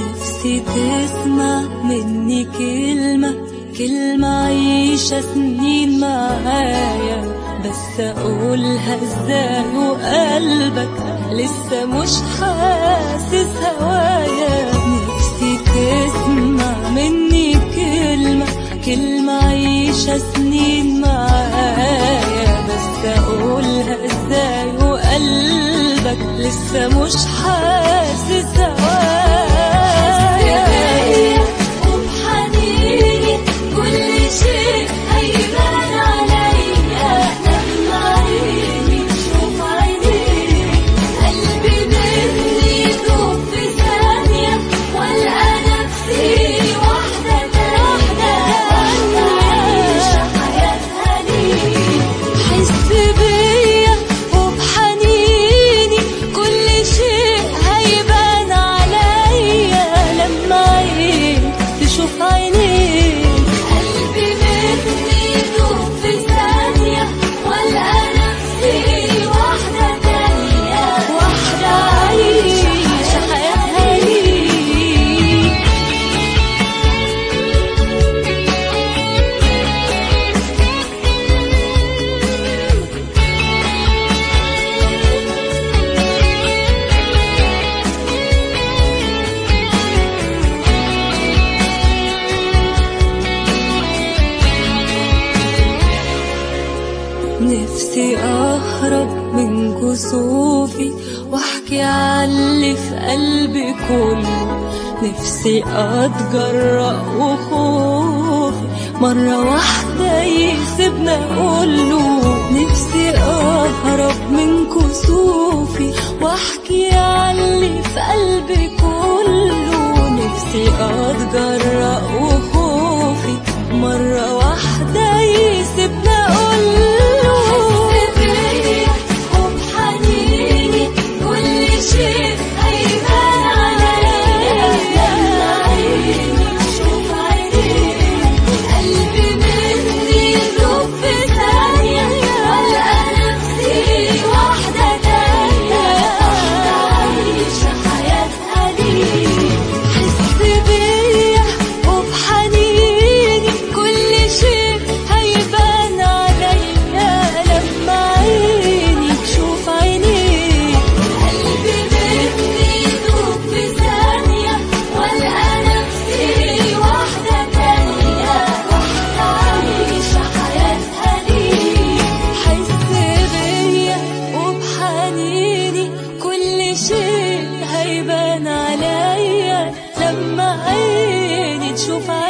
نفسي تسمع مني كلمة كلمة عيشة سنين معايا بس أقولها ازاي وقلبك لسه مش حاسس هوايا نفسي تسمع مني كلمة كلمة عيشة سنين معايا بس أقولها ازاي وقلبك لسه مش حاسس هوايا وبحنيني كل شيء هيبان عليا لما عيني تشوف عينيك قلبي مني يدوب في ثانية والقى نفسي واحدة تانية عايشة حياتها ليك حس بيا وبحنيني كل شيء هيبان عليا لما عيني تشوف عينيك قلبي مني يدوب في ثانية والقى نفسي واحدة تانية واحدة عايشة حياتها ليك نفسي أهرب من كسوفي واحكي عاللي في قلبي كله نفسي أتجرأ وخوفي مرة واحدة يسيبنا أقوله نفسي أهرب من كسوفي واحكي عاللي في قلبي كله نفسي أتجرأ وخوفي مرة واحدة يسيبنا أقوله وبحنيني كل شيء هيبان عليا لما عيني تشوف عينيك قلبي مني يدوب في ثانية والقى نفسي واحدة تانية عايشة حياتها ليك حس بيا وبحنيني كل شيء هيبان عليا لما عيني تشوف عينيك قلبي مني يدوب في ثانية والقى نفسي واحدة تانية واحدة عايشة حياتها ليك حس بيا وبحنيني كل شيء هيبان عليا لما عيني تشوف